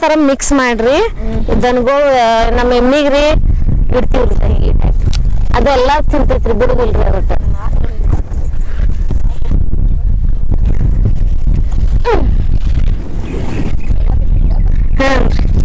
ತರ ಮಿಕ್ಸ್ ಮಾಡ್ರಿ ದನಗಳು ನಮ್ಮ ಎಮ್ಮಿಗ್ರಿ ಇಡ್ತೀವ್ರಿ ಈ type. ಅದೆಲ್ಲ ತಿಂತೈತ್ರಿ ಬಿಡುದಿಲ್ರಿ ಅದಕ್ಕ ಹ್ಮ್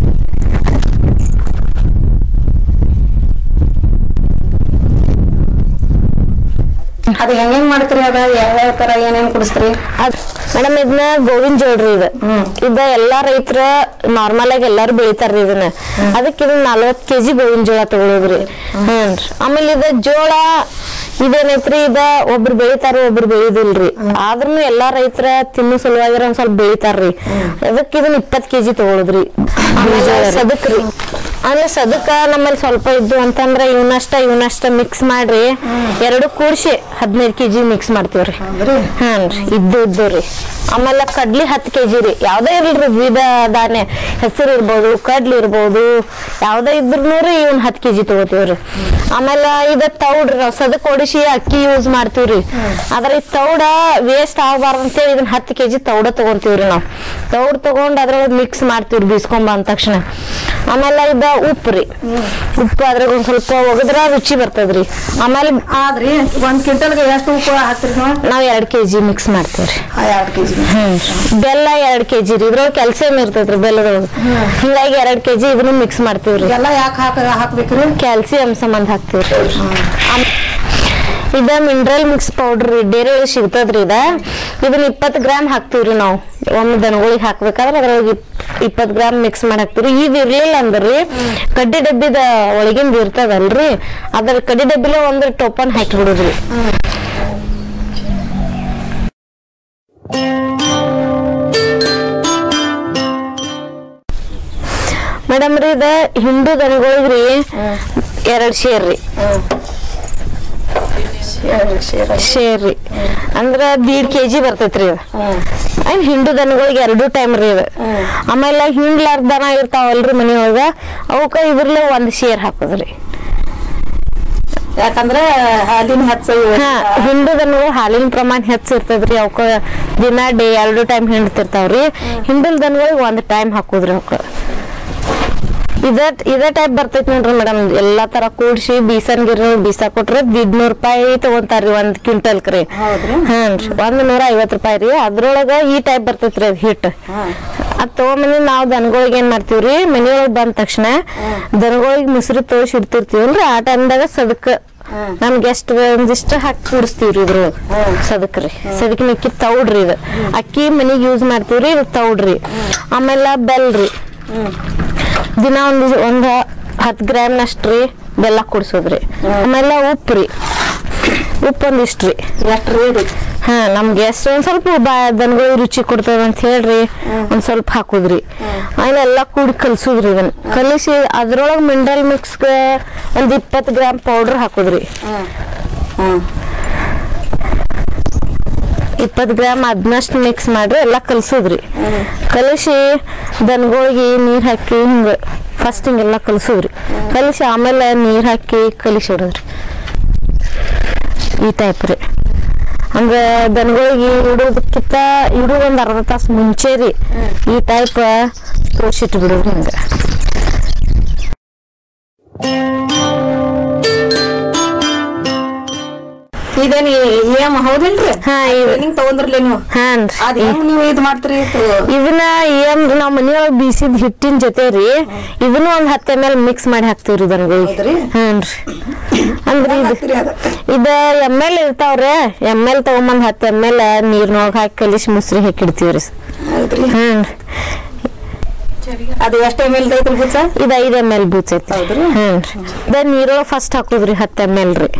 ಅದ್ ಹೆಂಗ್ ಹೆಂಗ್ ಮಾಡ್ತೀರಿ ಅದ ಯಾವ್ಯಾವ ತರ ಏನೇನ್ ಕುಡಿಸ್ತೀರಿ ಅದ್ ಮೇಡಮ್ ಇದನ್ನ ಗೋವಿನ ಜೋಳ್ರಿ ಇದು ಇದ ಎಲ್ಲಾ ರೈತರ ನಾರ್ಮಲ್ ಆಗಿ ಎಲ್ಲಾರು ಬೆಳಿತಾರ್ರಿ ಇದನ್ನ ಅದಕ್ಕೆ ಇದನ್ನ ನಲ್ವತ್ ಕೆಜಿ ಗೋವಿನ ಜೋಳ ತಗೊಳೋದ್ರಿ ಹ್ಞೂನ್ರಿ ಆಮೇಲೆ ಇದ ಜೋಳ ಇದೇನೈತ್ರಿ ಇದ ಒಬ್ರು ಬೆಳಿತಾರ ಒಬ್ರು ಬೆಳಿದಿಲ್ರಿ ಆದ್ರೂ ಎಲ್ಲಾ ರೈತರ ತಿನ್ನೋ ಸಲುವಾಗಿ ಒಂದ್ ಸ್ವಲ್ಪ ಬೆಳಿತಾರ್ರಿ ಅದಕ್ಕೆ ಇದನ್ನ ಇಪ್ಪತ್ ಕೆಜಿ ತಗೊಳುದ್ರಿ ಆಮೇಲೆ ಸದಕ್ರಿ ಆಮೇಲೆ ಸದಕ ನಮ್ಮಲ್ಲಿ ಸ್ವಲ್ಪ ಇದ್ದು ಅಂತಂದ್ರ ಇವನಷ್ಟ ಇವನಷ್ಟ ಮಿಕ್ಸ್ ಮಾಡ್ರಿ ಎರಡು ಕೂಡ್ಸಿ ಹದಿನೈದು ಕೆಜಿ ಮಿಕ್ಸ್ ಮಾಡ್ತೀವ್ರಿ ಹಾನ್ರಿ ಇದ್ದು ಇದ್ದು ರೀ ಆಮೇಲೆ ಕಡ್ಲಿ ಹತ್ತು ಕೆಜಿ ರೀ ಯಾವ್ದೇ ಇರ್ಲಿ ವಿಧ ಧಾನ್ಯ ಹೆಸರು ಇರ್ಬೋದು ಕಡ್ಲಿ ಇರ್ಬೋದು ಯಾವ್ದೇ ಇದ್ರು ರೀ ಇವ್ನ ಹತ್ತು ಕೆಜಿ ತಗೋತೀವ್ರಿ ಆಮೇಲೆ ಇದ ತೌಡ್ರಿ ನಾವು ಸದಕ್ ಓಡಿಸಿ ಅಕ್ಕಿ ಯೂಸ್ ಮಾಡ್ತೀವ್ರಿ ಆದ್ರೆ ಈ ತೌಡ ವೇಸ್ಟ್ ಆಗಬಾರ್ದು ಅಂತೇಳಿ ಇದನ್ನ ಹತ್ತು ಕೆಜಿ ತೌಡ ತಗೊಂತೀವ್ರಿ ನಾವು ತೌಡ್ ತಗೊಂಡ್ ಅದ್ರೊಳಗೆ ಮಿಕ್ಸ್ ಮಾಡ್ತೀವ್ರಿ ಬೀಸ್ಕೊಂಡ್ ಬಂದ ತಕ್ಷಣ ಆಮೇಲೆ ಇದ ಉಪ್ಪು ರೀ ಉಪ್ಪು ಅದ್ರಾಗ ಒಂದ್ ಸ್ವಲ್ಪ ಒಗದ್ರ ರುಚಿ ಬರ್ತದ್ರಿ ಆಮೇಲೆ ಆದ್ರಿ ಒಂದ್ ಕ್ವಿಂಟಲ್ಗೆ ಎಷ್ಟು ಉಪ್ಪು ಹಾಕ್ತಿರಿ ನೀವು ನಾವ್ ಎರಡ್ ಕೆಜಿ ಮಿಕ್ಸ್ ಮಾಡ್ತೇವ್ರಿ ಎರಡ್ ಕೆಜಿ ಬೆಲ್ಲ ಎರಡ್ ಕೆಜಿ ರೀ ಇದ್ರೊಳಗೆ ಕ್ಯಾಲ್ಸಿಯಂ ಇರ್ತೈತ್ರಿ ಬೆಲ್ಲದೊಳಗೆ ಹಿಂಗಾಗಿ ಎರಡ್ ಕೆಜಿ ಇದನ್ನು ಮಿಕ್ಸ್ ಮಾಡ್ತೀವ್ರಿ ಎಲ್ಲ ಯಾಕೆ ಹಾಕ ಹಾಕ್ಬೇಕ್ರಿ ಕ್ಯಾಲ್ಸಿಯಂ ಸಂಬಂಧ ಹಾಕ್ತಿವ್ರಿ ಆಮ್- ಇದ ಮಿನರಲ್ ಮಿಕ್ಸ್ ಪೌಡರ್ ರೀ ಡೇರಿ ಒಳಗೆ ಸಿಗ್ತದ್ರಿ ಇದ ಇದನ್ನ ಇಪ್ಪತ್ತು ಗ್ರಾಮ್ ಹಾಕ್ತಿವ್ರಿ ನಾವು ಒಮ್ಮೆ ದನಗಳಿಗೆ ಹಾಕ್ಬೇಕಾದ್ರೆ ಅದ್ರೊಳಗೆ ಇಪ್ಪತ್ತು ಗ್ರಾಮ್ ಮಿಕ್ಸ್ ಮಾಡಿ ಹಾಕ್ತಿವ್ರಿ ಇದು ಇರ್ಲಿಲ್ಲ ಅಂದ್ರಿ ಕಡ್ಡಿ ಡಬ್ಬಿದ ಒಳಗಿಂದ ಇರ್ತದಲ್ರಿ ಅದ್ರ ಕಡ್ಡಿ ಡಬ್ಬಿಲೆ ಒಂದು ಟೋಪನ್ ಹಾಕಿ ಬಿಡುದ್ರಿ ಮೇಡಮ್ ರೀ ಇದ ಹಿಂದೂ ದನಗಳಿಗ್ರಿ ಎರಡ್ ಶೇರ್ ರೀ ಶೇರ್ ರೀ ಅಂದ್ರ ದೀಡ್ ಕೆಜಿ ಬರ್ತೈತ್ರಿ ಇದು ಅಂಡ್ ಹಿಂಡು ದನಗಳಿಗೆ ಎರಡು ಟೈಮ್ ರೀ ಇದು ಆಮೇಲೆ ಹಿಂಡ್ಲಾರ್ದ ದನ ಇರ್ತಾವಲ್ರಿ ಮನಿಯೊಳಗ ಅವಕ್ಕ ಇದ್ರಲ್ಲೇ ಒಂದ್ ಶೇರ್ ಹಾಕೋದ್ರಿ ಯಾಕಂದ್ರ ಹಾಲಿನ ಹೆಚ್ಚ ಹಾ ಹಿಂಡು ದನಗಳು ಹಾಲಿನ ಪ್ರಮಾಣ ಹೆಚ್ಚ ಇರ್ತದ್ರಿ ಅವಕ್ಕ ದಿನ ಡೇ ಎರಡು ಟೈಮ್ ಹಿಂಡ್ತಿರ್ತಾವ್ರಿ ಹಿಂಡಲ್ ದನಗಳಿಗೆ ಒಂದ್ ಟೈಮ್ ಹಾಕೋದ್ರಿ ಅವಕ್ಕ ಇದ ಇದ ಟೈಪ್ ಬರ್ತೈತಿ ನೋಡ್ರಿ ಮೇಡಮ್ ಎಲ್ಲಾ ತರ ಕೂಡ್ಸಿ ಬೀಸನ್ ಗಿರ್ನ ಬೀಸಾ ಕೊಟ್ರೆ ದಿಡ್ನೂರ್ ರೂಪಾಯಿ ತಗೊಂತಾರ್ರಿ ಒಂದ್ ಕ್ವಿಂಟಲ್ ರೀ ಹೌದ್ರಿ? ಹಾನ್ರಿ ಒಂದ್ ನೂರ ಐವತ್ ರೂಪಾಯಿ ರೀ ಅದ್ರೊಳಗ ಈ ಟೈಪ್ ಬರ್ತೈತ್ರಿ ಅದ್ ಹಿಟ್ ಅದ್ ತಗೊಂಬಂದಿ ನಾವ್ ದನಗಳಿಗೆ ಏನ್ ಮಾಡ್ತೀವ್ರಿ ಮನಿಯೊಳಗ್ ಬಂದ ತಕ್ಷಣ ದನಗಳಿಗೆ ಮುಸ್ರಿ ತೋರ್ಸಿ ಇಡ್ತಿರ್ತೀವಲ್ರಿ ಆ ಟೈಮ್ದಾಗ ಸದಕ್ ನಮ್ಗೆ ಎಷ್ಟು ಒಂದಿಷ್ಟು ಹಾಕಿ ಕೂಡಿಸ್ತೀವ್ರಿ ಇದ್ರೊಳಗ ಸದಕ್ ರೀ ಸದಕ್ ಮಿಕ್ಕಿ ತೌಡ್ರಿ ಇದು ಅಕ್ಕಿ ಮನಿಗ್ ಯೂಸ್ ಮಾಡ್ತೀವ್ರಿ ಇದು ತೌಡ್ರಿ ಆಮೇಲೆ ಬೆಲ್ ರೀ ದಿನ ಒಂದು ಒಂದ್ ಹತ್ ಗ್ರಾಮ್ ನಷ್ಟ್ರಿ ಬೆಲ್ಲ ಕುಡ್ಸೋದ್ರಿ ಆಮೇಲೆ ಉಪ್ಪು ರೀ ಉಪ್ಪು ಒಂದಿಷ್ಟ್ರಿ ಎಷ್ಟು ರೀ ಹಾ ನಮ್ಗೆ ಎಷ್ಟು ಒಂದ್ ಸ್ವಲ್ಪ ಬಾ ದನಗಳಿಗೆ ರುಚಿ ಕೊಡ್ತದ ಅಂತ ಹೇಳ್ರಿ ಒಂದ್ ಸ್ವಲ್ಪ ಹಾಕುದ್ರಿ ಆಮೇಲೆ ಎಲ್ಲಾ ಕೂಡಿ ಕಲ್ಸುದ್ರಿ ಇದನ್ನ ಕಲಿಸಿ ಅದ್ರೊಳಗ್ ಮಿನರಲ್ ಮಿಕ್ಸ್ ಒಂದ್ ಇಪ್ಪತ್ ಗ್ರಾಮ್ ಪೌಡರ್ ಹಾಕುದ್ರಿ ಹ್ಮ್ ಇಪ್ಪತ್ ಗ್ರಾಮ್ ಅದನ್ನಷ್ಟು ಮಿಕ್ಸ್ ಮಾಡ್ರಿ ಎಲ್ಲಾ ಕಲ್ಸುದ್ರಿ ಕಲಿಸಿ ದನಗಳಿಗೆ ನೀರ್ ಹಾಕಿ ಹಿಂಗ ಫಸ್ಟ್ ಹಿಂಗೆಲ್ಲ ಕಲ್ಸುದ್ರಿ ಕಲಿಸಿ ಆಮೇಲೆ ನೀರ್ ಹಾಕಿ ಕಲಿಸಿ ಇಡೋದ್ರಿ ಈ ಟೈಪ್ ರೀ ಅಂದ್ರೆ ದನಗಳಿಗೆ ಇಡೋದಕ್ಕಿಂತ ಇಡೋ ಒಂದ್ ಅರ್ಧ ತಾಸು ಮುಂಚೆ ರೀ ಈ ಟೈಪ್ ತೋರ್ಸಿಟ್ಟು ಬಿಡೋದ್ರಿ ಹಿಂಗ ಇದೇನಿ ಏಮ್ ಹೌದಿಲ್ರಿ ಹಾ ಇವ್- ಟ್ರೈನಿಂಗ್ ತಗೊಂಡ್ರಲ್ಲ ನೀವು ಹಾನ್ರಿ ಅದ್ ಹೆಂಗ್ ನೀವು ಇದ್ ಮಾಡ್ತೀರಿ ಇದು? ಇದನ್ನ ಏನ್ ನಾವ್ ಮನಿಯೊಳಗ್ ಬೀಸಿದ ಹಿಟ್ಟಿನ ಜೊತೆ ರೀ ಇದನ್ನು ಒಂದ್ ಹತ್ತು ಎಮ್ ಎಲ್ ಮಿಕ್ಸ್ ಮಾಡಿ ಹಾಕ್ತಿವ್ರಿ ದನಗಳಿಗೆ ಹೌದ್ರಿ? ಹಾನ್ರಿ ಅಂದ್ರೆ ಇದು ಹಾಕ್ತೀರಿ ಅದ ಇದ ಎಮ್ ಎಲ್ ಇರ್ತಾವ್ರಿ ಎಮ್ ಎಲ್ ತಗೊಂಬಂದ್ ಹತ್ತು ಎಮ್ ಎಲ್ ನೀರ್ನೊಳಗ್ ಹಾಕಿ ಕಲಿಸಿ ಮುಸ್ರಿ ಹಾಕಿಡ್ತೀವ್ರಿ ಹೌದ್ರಿ ಹ್ಮ್ ಅದು ಎಷ್ಟು ಎಮ್ ಎಲ್ ಐತ್ರಿ ಬುಚ್ಚ ಇದ ಐದ್ ಎಮ್ ಎಲ್ ಬೂಚ್ ಐತಿ ಹೌದ್ರಿ? ಹ್ಮ್ ಇದ ನೀರೊಳಗ್ ಫಸ್ಟ್ ಹಾಕುದ್ರಿ ಹತ್ತು ಎಮ್ ಎಲ್ ರೀ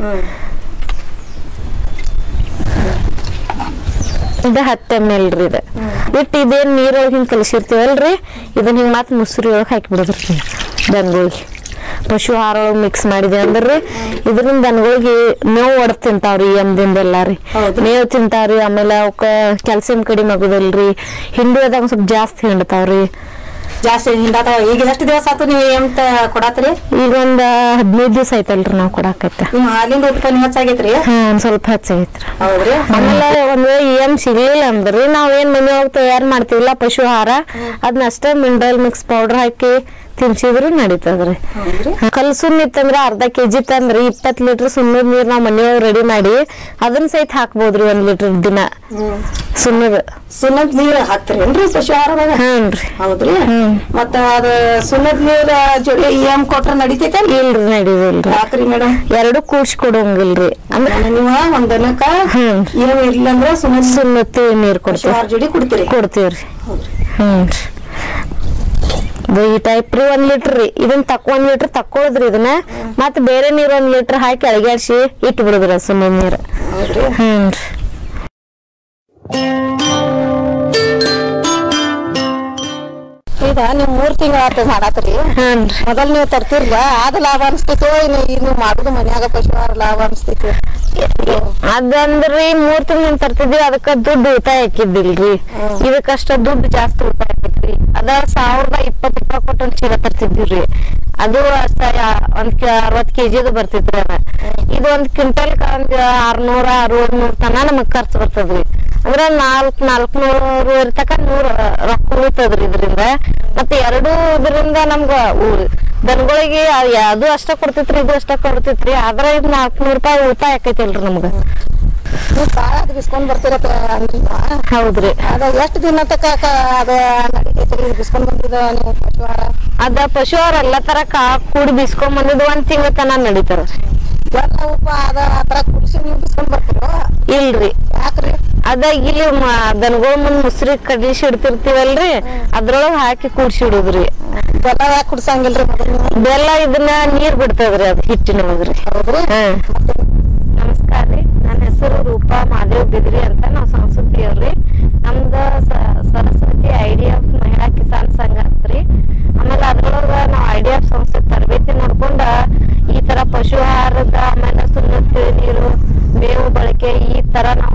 ಇದ ಹತ್ತು ಎಮ್ ಎಲ್ ರೀ ಇದ ಇಟ್ಟು ಇದೇನ್ ನೀರೊಳಗ್ ಹಿಂಗ್ ಕಲಿಸಿರ್ತೀವಲ್ರಿ ಇದನ್ನ ಹಿಂಗ್ ಮತ್ತ್ ಮುಸ್ರಿ ಒಳಗ್ ಹಾಕಿ ಬಿಡೋದ್ರಿ ದನಗಳಿಗೆ ಪಶು ಆಹಾರ ಒಳಗ್ ಮಿಕ್ಸ್ ಮಾಡಿದೆ ಅಂದ್ರಿ ಇದರಿಂದ ದನಗಳಿಗೆ ಮೇವು ಒಡದ್ ತಿಂತಾವ್ರಿ ಎಮ್ದಿಂದೆಲ್ಲ ರೀ ಹೌದು. ಮೇವು ತಿಂತಾವ್ರಿ ಆಮೇಲೆ ಅವಕ್ಕ ಕ್ಯಾಲ್ಸಿಯಂ ಕಡಿಮೆ ಆಗುದಿಲ್ರಿ ಹಿಂಡು ಅದಾಗ ಸ್ವಲ್ಪ ಜಾಸ್ತಿ ಹಿಂಡ್ತಾವ್ರಿ ಜಾಸ್ತಿ ಹಿಂಡಾತಾವ ಈಗ ಎಷ್ಟು ದಿವಸ ಆತು ನೀವು ಎಂತ ಕೊಡಾತ್ರಿ ಈಗ ಒಂದ್ ಹದಿನೈದು ದಿವಸ ಆಯ್ತಲ್ರಿ ನಾವ್ ಕೊಡಾಕೈತ ನಿಮ್ ಹಾಲಿಂದ ಉತ್ಪನ್ನ ಹೆಚ್ಚಾಗೈತ್ರಿ ಹಾ ಒಂದ್ ಸ್ವಲ್ಪ ಹೆಚ್ಚಾಗೈತ್ರಿ ಹೌದ್ರಿ ಆಮೇಲೆ ಒಂದ್ ವೇಳೆ ಏನ್ ಸಿಗ್ಲಿಲ್ಲ ಅಂದ್ರಿ ನಾವ್ ಏನ್ ಮನೆಯೊಳಗ್ ತಯಾರ್ ಮಾಡ್ತೀವಲ್ಲ ಪಶು ಆಹಾರ ಅದನ್ನ ಅಷ್ಟೇ ಮಿನರಲ್ ಮಿಕ್ಸ್ ಪೌಡರ್ ಹಾಕಿ ತಿನ್ಸಿದ್ರು ನಡೀತದ್ರಿ ಹೌದ್ರಿ ಕಲ್ ಸುಣ್ಣ ಇತ್ತಂದ್ರ ಅರ್ಧ ಕೆಜಿ ತಂದ್ರಿ ಇಪ್ಪತ್ ಲೀಟರ್ ಸುಣ್ಣದ ನೀರ್ ನಾವ್ ಮನೆಯೊಳಗ್ ರೆಡಿ ಮಾಡಿ ಅದನ್ನ ಸಹಿತ ಹಾಕ್ಬೋದ್ರಿ ಒಂದ್ ಲೀಟರ್ ದಿನ ಹ್ಮ್ ಸುಣ್ಣದ ಸುಣ್ಣದ್ ನೀರ್ ಹಾಕ್ತಿರೇನ್ರಿ ಪಶು ಆಹಾರದಾಗ ಹ್ಞೂನ್ರಿ ಹೌದ್ರಿ ಹ್ಮ್. ಮತ್ತ ಅದ ಸುಣ್ಣದ್ ನೀರ್ ಜೋಡಿ ಎಂ ಕೊಟ್ರ ನಡಿತೈತೆ ಇಲ್ರಿ ನಡೀದಿಲ್ರಿ ಯಾಕ್ರಿ ಮೇಡಮ್ ಎರಡು ಕೂಡ್ಸಿ ಕೊಡಂಗಿಲ್ರಿ ಅಂದ್ರೆ ನೀವು ಒಂದ್ ದನಕ್ಕ ಹ್ಮ್. ಏನ್ ಇರ್ಲಿಲ್ಲ ಅಂದ್ರ ಸುಣ್ಣದ್ ಸುಣ್ಣತ್ತಿ ನೀರ್ ಪಶು ಕೊಡ್ತೀವಿ ಆಹಾರ ಜೋಡಿ ಕುಡ್ತೀರಿ ಕೊಡ್ತೀವ್ರಿ ಹೌದ್ರಿ. ಹ್ಞೂನ್ರಿ ಇದು ಈ ಟೈಪ್ ರೀ ಒಂದ್ ಲೀಟರ್ ರೀ ಇದನ್ನ ತಕ್ ಒಂದ್ ಲೀಟರ್ ತಕ್ಕೊಳದ್ರಿ ಇದನ್ನ ಮತ್ತ್ ಬೇರೆ ನೀರ್ ಒಂದ್ ಲೀಟರ್ ಹಾಕಿ ಅಳಗ್ಯಾಡ್ಸಿ ಇಟ್ಟು ಬಿಡುದ್ರಿ ಸುಮ್ಮನೆ ನೀರ್ ಹೌದ್ರಿ ಹ್ಞೂನ್ರಿ ಈಗ ನೀವ್ ಮೂರ್ ತಿಂಗಳ ಆತ ಮಾಡಾತ್ರಿ ಹ್ಞೂನ್ರಿ ಮೊದಲ್ ನೀವು ತರ್ತಿರ್ಲ ಅದ ಲಾಭ ಅನ್ಸ್ತಿತ್ತು ಇನ್ನು ಈಗ ನೀವು ಮಾಡುದು ಮನ್ಯಾಗ ಪಶು ಆಹಾರ ಲಾಭ ಅನ್ಸ್ತೈತಿ ಅದಂದ್ರಿ ಮೂರ್ ತಿಂಗಳ ತರ್ತಿದ್ವಿ ಅದಕ್ಕ ದುಡ್ಡು ಉಳಿತಾಯ ಹಾಕಿದ್ದಿಲ್ರಿ ಇದಕ್ಕಷ್ಟ ದುಡ್ಡು ಜಾಸ್ತಿ ಉಳಿತಾಯ ಆಕೈತ್ರಿ ಅದ ಸಾವಿರದ ಇಪ್ಪತ್ ರೂಪಾಯಿ ಕೊಟ್ಟು ಒಂದ್ ಚೀಲ ತರ್ತಿದ್ವಿ ಅದು ಅಷ್ಟ ಯಾ- ಒಂದ್ ಕೆ- ಅರವತ್ ಕೆಜಿದು ಬರ್ತಿದ್ರಿ ಅದ ಇದು ಒಂದ್ ಕ್ವಿಂಟಲ್ ಒಂದ್ ಆರ್ನೂರ ಅರವತ್ ನೂರ್ ತನ ನಮಗ್ ಖರ್ಚು ಬರ್ತದ್ರಿ ಅಂದ್ರ ನಾಲ್ಕ್ ನಾಲ್ಕನೂರು ತಕ ನೂರ್ ರೊಕ್ಕ ಉಳಿತದ್ರಿ ಇದರಿಂದ ಮತ್ತೆ ಎರಡು ಇದರಿಂದ ನಮ್ಗ ಉ- ದನಗಳಿಗೆ ಅ- ಅದು ಅಷ್ಟ ಕೊಡ್ತೈತ್ರಿ ಇದು ಅಷ್ಟ ಕೊಡ್ತೈತ್ರಿ ಆದ್ರ ಇದು ನಾಲ್ಕನೂರ್ ರೂಪಾಯಿ ಉಳಿತಾಯ ಆಕೈತಿಲ್ರಿ ನಮ್ಗ ನೀವು ಬಾಳ ಅದ್ ಬಿಸ್ಕೊಂಡ್ ಬರ್ತಿರತ್ತ ಅಂದ್ರಿಲ್ಲ ಹೌದ್ರಿ ಅದ ಎಷ್ಟ್ ದಿನ ತಕ ಕ- ಅದ ನಡಿತೈತ್ರಿ ಬಿಸ್ಕೊಂಡ್ ಬಂದಿದ ನೀವು ಪಶು ಆಹಾರ ಅದ ಪಶು ಅವ್ರ ಎಲ್ಲಾ ತರ ಕಾ ಕೂಡಿ ಬಿಸ್ಕೊಂಡ್ ಬಂದಿದ್ ಒಂದ್ ತಿಂಗಳ ತನ ನಡೀತಾರ ಎಲ್ಲ ಉಪ ಅದ ಆತರ ಕುಡಿಸಿ ನೀವು ಬಿಸ್ಕೊಂಡ್ ಬರ್ತೀರೋ ಇಲ್ರಿ ಯಾಕ್ರಿ ಅದ ಇಲ್ಲಿ ಮ- ದನಗಳ ಮುಂದ್ ಮುಸ್ರಿ ಕಡಿಸಿ ಇಡ್ತಿರ್ತೀವಲ್ರಿ ಅದ್ರೊಳಗ್ ಹಾಕಿ ಕೂಡ್ಸಿ ಇಡುದ್ರಿ ಬೆಲ್ಲ ಯಾಕೆ ಕುಡ್ಸಂಗಿಲ್ರಿ ಮೊದಲು ನೀವು ಬೆಲ್ಲ ಇದನ್ನ ನೀರ್ ಬಿಡ್ತದ್ರಿ ಅದ್ ಹಿಟ್ಟಿನೊಳಗ್ರಿ ಹೌದ್ರಿ ಹ್ಮ್ ನಮಸ್ಕಾರ ರೀ ನನ್ನ ಹೆಸರು ರೂಪಾ ಮಾದೇವ್ ಬಿದ್ರಿ ಅಂತ ನಾವು ಸಂಸ್ಕೃತಿಯವ್ರಿ ನಮ್ದು ಸ- ಸರಸ್ವತಿ ಐ ಡಿ ಎಫ್ ಮಹಿಳಾ ಕಿಸಾನ್ ಸಂಘ ಅಂತ್ರಿ ಆಮೇಲೆ ಅದ್ರೊಳಗ ನಾವು ಐ ಡಿ ಎಫ್ ಸಂಸ್ಥೆ ತರಬೇತಿ ನೋಡ್ಕೊಂಡ ಈ ತರ ಪಶು ಆಹಾರದ ಆಮೇಲೆ ಸುಣ್ಣದ ನೀರು ಮೇವು ಬಳಕೆ ಈ ತರ ನಾವು